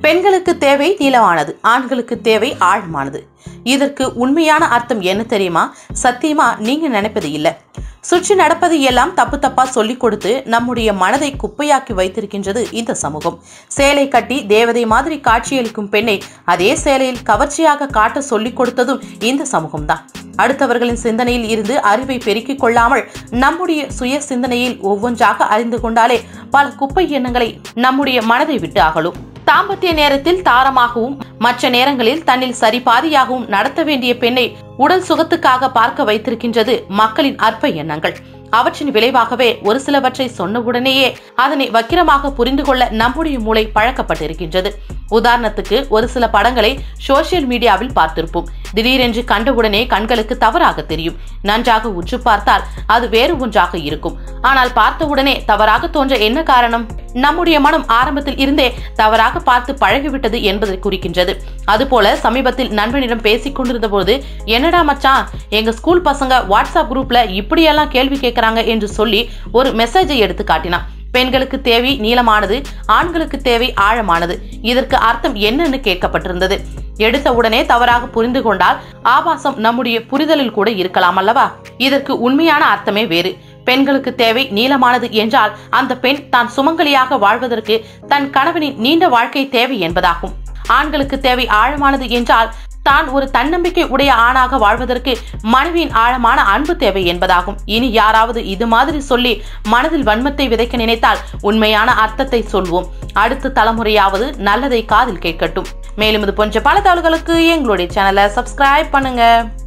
பெண்களுக்கு தேவை நீளமானது ஆண்களுக்கு தேவை ஆழமானது இதற்கு உண்மையான அர்த்தம் என்ன தெரியுமா சத்தியமா நீங்க நினைப்பது இல்ல சுற்றி நடப்பது எல்லாம் தப்பு தப்பா சொல்லிக் கொடுத்து நம்முடைய மனதை குப்பையாக்கி வைத்திருக்கின்றது இந்த சமூகம் சேலை கட்டி தேவதை மாதிரி காட்சியளிக்கும் பெண்ணை அதே சேலையில் கவர்ச்சியாக காட்ட சொல்லிக் கொடுத்ததும் இந்த சமூகம்தான் அடுத்தவர்களின் சிந்தனையில் இருந்து அறிவை பெருக்கிக் கொள்ளாமல் நம்முடைய சுய சிந்தனையில் ஒவ்வொன்றாக அறிந்து கொண்டாலே பல குப்பை எண்ணங்களை நம்முடைய மனதை விட்டு அகலும் தாம்பத்திய நேரத்தில் தாரமாகவும் மற்ற நேரங்களில் தன்னில் சரிபாதியாகவும் நடத்த வேண்டிய பெண்ணை உடல் சுகத்துக்காக பார்க்க வைத்திருக்கின்றது மக்களின் அற்ப எண்ணங்கள் அவற்றின் விளைவாகவே ஒரு சிலவற்றை சொன்னவுடனேயே அதனை வக்கிரமாக புரிந்து கொள்ள நம்முடைய மூளை பழக்கப்பட்டிருக்கின்றது உதாரணத்துக்கு ஒரு சில படங்களை சோசியல் மீடியாவில் பார்த்திருப்போம் திடீரென்று கண்டவுடனே கண்களுக்கு தவறாக தெரியும் நன்றாக உற்று பார்த்தால் அது வேறு ஒன்றாக இருக்கும் ஆனால் பார்த்தவுடனே தவறாக தோன்ற என்ன காரணம் நம்முடைய மனம் ஆரம்பத்தில் இருந்தே தவறாக பார்த்து பழகிவிட்டது என்பதை குறிக்கின்றது அதுபோல சமீபத்தில் நண்பனிடம் பேசிக் கொண்டிருந்த போது என்னடா மச்சான் எங்க ஸ்கூல் பசங்க வாட்ஸ்அப் குரூப்ல இப்படியெல்லாம் கேள்வி கேட்கறாங்க என்று சொல்லி ஒரு மெசேஜை எடுத்து காட்டினான் பெண்களுக்கு தேவை நீளமானது ஆண்களுக்கு தேவை ஆழமானது இதற்கு அர்த்தம் என்னன்னு கேட்கப்பட்டிருந்தது எடுத்த உடனே தவறாக புரிந்து கொண்டால் ஆபாசம் நம்முடைய புரிதலில் கூட இருக்கலாம் அல்லவா இதற்கு உண்மையான அர்த்தமே வேறு பெண்களுக்கு தேவை நீளமானது என்றால் அந்த பெண் தான் சுமங்கலியாக வாழ்வதற்கு தன் கணவனின் நீண்ட வாழ்க்கை தேவை என்பதாகும் ஆண்களுக்கு தேவை ஆழமானது என்றால் தான் ஒரு தன்னம்பிக்கை உடைய ஆணாக வாழ்வதற்கு மனைவியின் ஆழமான அன்பு தேவை என்பதாகும் இனி யாராவது இது மாதிரி சொல்லி மனதில் வன்மத்தை விதைக்க நினைத்தால் உண்மையான அர்த்தத்தை சொல்வோம் அடுத்த தலைமுறையாவது நல்லதை காதில் கேட்கட்டும் மேலும் இது போன்ற பல தகவல்களுக்கு எங்களுடைய சேனலை சப்ஸ்கிரைப் பண்ணுங்க